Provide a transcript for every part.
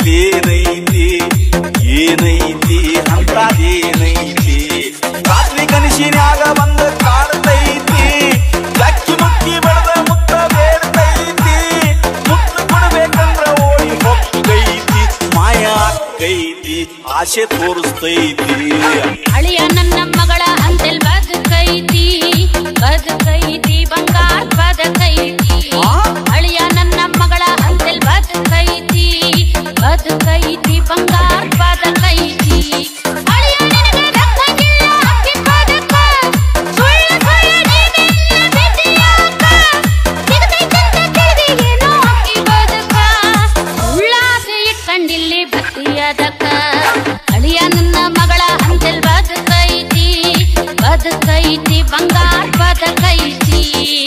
ಏನೈತಿ ಏನೈತಿ ಅಂತದೇನೈತಿ ರಾತ್ರಿ ಕನಸಿನ್ಯಾಗ ಬಂದ ಕಾಡ್ತೈತಿ ಲಕ್ಕಿ ಮುಕ್ಕಿ ಬಡದ ಮುತ್ತ ಬೇಡ್ತೈತಿ ಮುತ್ತು ಕೊಡ್ಬೇಕಂದ್ರ ಓಡಿ ಹೊಕ್ಕೈತಿ ಮಾಯ ಆಕ್ಕೈತಿ ಆಸೆ ತೋರಿಸ್ತೈತಿ ಅಳಿಯ ನನ್ನ ಮಗಳ ಅಂತೆಲ್ ಬದುಕೈತಿ ಬದುಕೈತಿ ಬಂಗಾರ ಬದುಕೈತಿ ಅಳಿಯ ನನ್ನ ಮಗಳ ಅಂತೆಲ್ ಬದುಕೈತಿ ಬದುಕೈತಿ ಬಂಗಾರ ಬದುಕೈತಿ ಅಳಿಯ ನಿನಗೆ ದಕ್ಕಂಗಿಲ್ಲ ಅಕ್ಕಿ ಬದುಕ ಸುಳ್ಳು ಸುಳ್ಳು ನೀನೆಲ್ಲ ಬಿಟ್ಟಿಯಾಕ ಸಿಗತೈತಂತ ತಿಳಿದಿ ಏನೋ ಅಕ್ಕಿ ಬದುಕ ಉಳ್ಳಾಸೆ ಇಟ್ಕಂಡಿಲ್ಲಿ ಭಕ್ತಿಯದಕ್ಕ ಅಳಿಯ ನನ್ನ ಮಗಳ ಅಂತೆಲ್ ಬದುಕೈತಿ ಬದುಕೈತಿ ಬಂಗಾರ ಬದುಕೈತಿ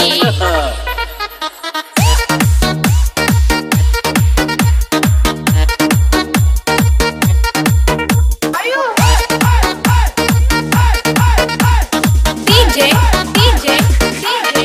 ಡಿಜೆ ಡಿಜೆ ಡಿಜೆ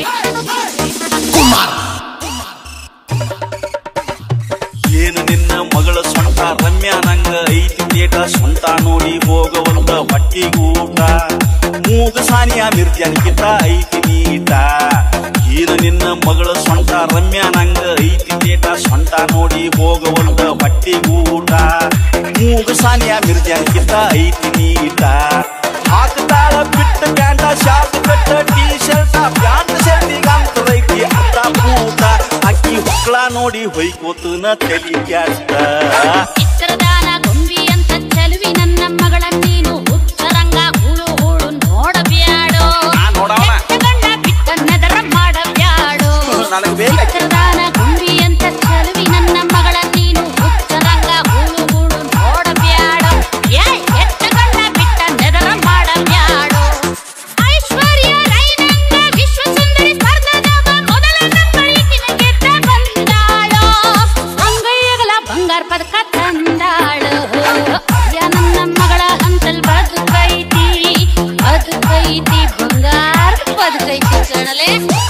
ಏನು ನಿನ್ನ ಮಗಳ ಸೊಂಟ ರಮ್ಯ ನಂಗ ಐತಿ ತೇಟ ಸೊಂಟ ನೋಡಿ ಹೋಗವಲ್ದ ಹೊಟ್ಟಿಗೂಟ ಮೂಗ ಸಾನಿಯ ಮಿರ್ಜನ್ಕಿತ ಐತಿ ನೀಟ ಏನು ನಿನ್ನ ಮಗಳ ಸೊಂಟ ರಮ್ಯ ನಂಗ ಐತಿ ತೇಟ ಸೊಂಟ ನೋಡಿ ಹೋಗವಲ್ದ ಹೊಟ್ಟಿಗೂಟ ಮೂಗ ಸಾನಿಯ ಮಿರ್ಜನ್ಕಿತ ಐತಿ ನೀಟ ಹಾಕ್ತಾಳ ಬಿಟ್ಟ ಪ್ಯಾಂಟ ಶಾರ್ಟ್ ಕಟ್ಟ ಟೀ ಶರ್ಟ ಪ್ಯಾಂಟ್ ಶರ್ಟಿಗಂತದೈತಿ ಅರ್ಧ ಪೂಟ ಅಕ್ಕಿ ಹುಕ್ಳ ನೋಡಿ ಹೊಯ್ಕೋತನ ತಲಿ ಕ್ಯಾಷ್ಟ ಚಿತ್ರದಾನ ಗೊಂಬಿ ಅಂತ ಚೆಲುವಿ ನನ್ನ ಮಗಳ ನೀನು ಹುಚ್ಚರಂಗ ಹೂಳು ಹೂಳು ನೋಡಬ್ಯಾಡೋ ನಾ ನೋಡವನ. ಗಂಡ ಬಿಟ್ಟ ನೆದರ ಮಾಡಬ್ಯಾಡೋ ನನಗ್ ಬೇಕ. ಚಿತ್ರದಾನ ಗೊಂಬಿ ಅಂತ ಚೆಲುವಿ ನನ್ನ ಮಗಳ ನೀನು ಹುಚ್ಚರಂಗ ಹೂಳು ಹೂಳು ನೋಡಬ್ಯಾಡೋ ಏ ಎತ್ತ ಗಂಡ ಬಿಟ್ಟ ನೆದರ ಮಾಡಬ್ಯಾಡೋ ಐಶ್ವರ್ಯ ರೈ ನಂಗ ವಿಶ್ವ ಸುಂದರಿ ಸ್ಪರ್ಧದಾಗ ಮೊದಲ ನಂಬಳಿಕಿನ ಗೆದ್ದ ಬಂದಾಳೋ ಅಂಗೈಯಗಲ ಬಂಗಾರ ಪದಕ ತಂದಾಳು ಯಾ ನನ್ನ ಮಗಳ ಅಂತಲ್ ಬದುಕೈತಿ ಬದುಕೈತಿ ಬಂಗಾರ ಬದುಕೈತಿ ಕಣಲೆ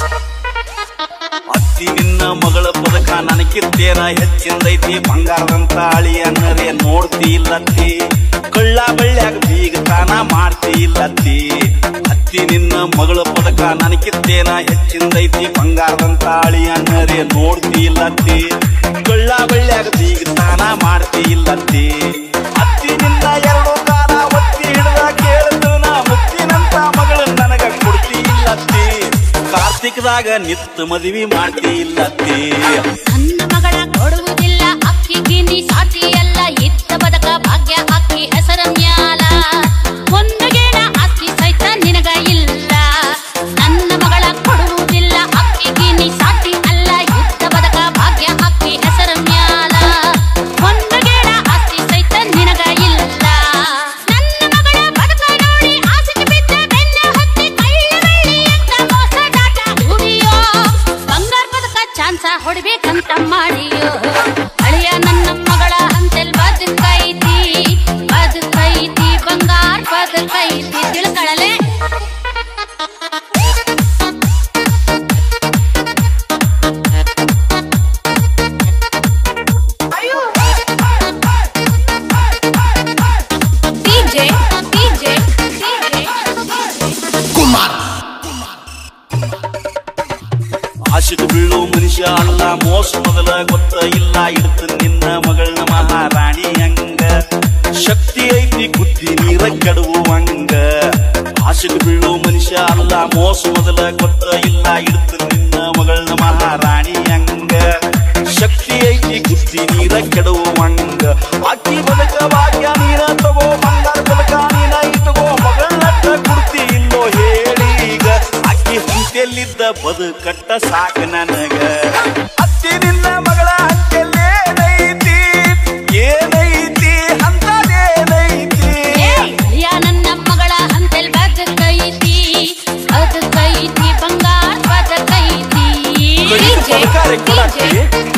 ಅತ್ತಿ ನಿನ್ನ ಮಗಳ ಪದಕ ನನಗಿದ್ದೇನ ಹೆಚ್ಚಿಂದೈತಿ ಬಂಗಾರದಂತ ಅಳಿ ಅನ್ನರೇ ನೋಡ್ತಿ ಇಲ್ಲತ್ತಿ ಕಳ್ಳ ಬಳ್ಳ್ಯಾಗ ಬೀಗತಾನ ಮಾಡ್ತಿ ಇಲ್ಲತ್ತಿ ಅತ್ತಿ ನಿನ್ನ ಮಗಳ ಪದಕ ನನಗಿದ್ದೇನ ಹೆಚ್ಚಿಂದೈತಿ ಬಂಗಾರದಂತ ಅಳಿ ಅನ್ನರೇ ನೋಡ್ತಿ ಇಲ್ಲತ್ತಿ ಕಳ್ಳ ಬಳ್ಳ್ಯಾಗ ಬೀಗತಾನ ಮಾಡ್ತಿ ಇಲ್ಲತ್ತಿ ಅತ್ತಿ ನಿನ್ನ ಎರಡು ಕಾಲ ಒತ್ತಿ ಹಿಡ್ದ ಕೇಳಿದ್ರು ನಾ ಮುತ್ತಿನಂತ ಮಗಳು ನನಗ ಕೊಡ್ತಿ ಇಲ್ಲತ್ತಿ ಕಾರ್ತಿಕದಾಗ ನಿತ್ತ ಮದುವೆ ಮಾಡ್ತಿ ಇಲ್ಲತ್ತಿ ನನ್ನ ಮಗಳ ಕೊಡುವುದಿಲ್ಲ ಅಕ್ಕಿಗೆ ನೀ ಸಾಟಿಯಲ್ಲ ಇದ್ದ ಬದಕ ಭಾಗ್ಯ ಅಕ್ಕಿ ಹೆಸರ ಮ್ಯಾಲ ಒಂದು ಗೇಣ ಆಸ್ತಿ ಸಹಿತ ನಿನಗ ಇಲ್ಲ ನನ್ನ ಮಗಳ ಕೊಡುವುದಿಲ್ಲ ಅಕ್ಕಿಗೆ ನೀ ಸಾಟಿ ಅಲ್ಲ ಇದ್ದ ಬದಕ ಭಾಗ್ಯ ಅಕ್ಕಿ ಹೆಸರ ಮ್ಯಾಲ ಒಂದು ಗೇಣ ಆಸ್ತಿ ಸಹಿತ ನಿನಗ ಇಲ್ಲ ನನ್ನ ಮಗಳ ಬದುಕ ನೋಡಿ ಆಸೆಗೆ ಬಿದ್ದ ಬೆನ್ನ ಹತ್ತಿ ಕಳ್ಳ ಬೆಳ್ಳಿ ಅಂತ ಮೋಸದಾಟ ಹೂವಿಯೋ ಬಂಗಾರ ಬದುಕ ಚಾನ್ಸ ಹೊಡಿಬೇಕಂತ ಮಾಡಿಯೋ ಅಳಿಯ ನನ್ನ ಮಗಳ ಅಂತೆಲ್ ಬದುಕೈತಿ ಬದುಕೈತಿ ಬಂಗಾರ ಬದುಕೈತಿ ತಿಳ್ಕಳಲೆ ಡಿಜೆ ಡಿಜೆ ಡಿಜೆ ಆಶಿಕ ಬೀಳು ಮನುಷ್ಯ ಅಲ್ಲ ಮೋಸ ಮೊದಲ ಗೊತ್ತ ಇಲ್ಲ ಇಡ್ತ ನಿನ್ನ ಮಗಳನ್ನ ಮಹಾರಾಣಿ ಹಂಗ ಶಕ್ತಿ ಐತಿ ಬುದ್ಧಿ ನೀರ ಕೆಡುವಂಗ ಆಶಿಕ ಬೀಳು ಮನುಷ್ಯ ಅಲ್ಲ ಮೋಸ ಮೊದಲ ಗೊತ್ತ ಇಲ್ಲ ಇಡ್ತ ನಿನ್ನ ಮಗಳನ್ನ ಮಹಾರಾಣಿ ಹಂಗ ಶಕ್ತಿ ಐತಿ ಬುದ್ಧಿ ನೀರ ಕೆಡುವಂಗ ಅಕ್ಕಿ ಬದುಕ ಭಾಗ್ಯ ನೀರ ತಗೋ ಬಂಗಾರ ಬದುಕ ನೀನ ಇಟ್ಕೋ ಮಗಳನ್ನ ಕುಡ್ತಿ ಇಲ್ಲೋ ಹೇಳಿ ಈಗ ಅಕ್ಕಿ ಹುಂತೆಲ್ಲಿದ್ದ ಬದುಕಟ್ಟ ಸಾಕ ನನಗ ಅತ್ತಿ ನಿನ್ನ ಮಗಳ ಹಂಚಲ್ಲೇನೈತಿ ಏನೈತಿ ಅಂತದೇನೈತಿ ಅಳಿಯ ನನ್ನ ಮಗಳ ಅಂತೆಲ್ ಬದುಕೈತಿ ಬದುಕೈತಿ ಬಂಗಾರ ಬದುಕೈತಿ ಕಡಿಗೆ ಪದಕಾರ ಕೊಡಾಕಿ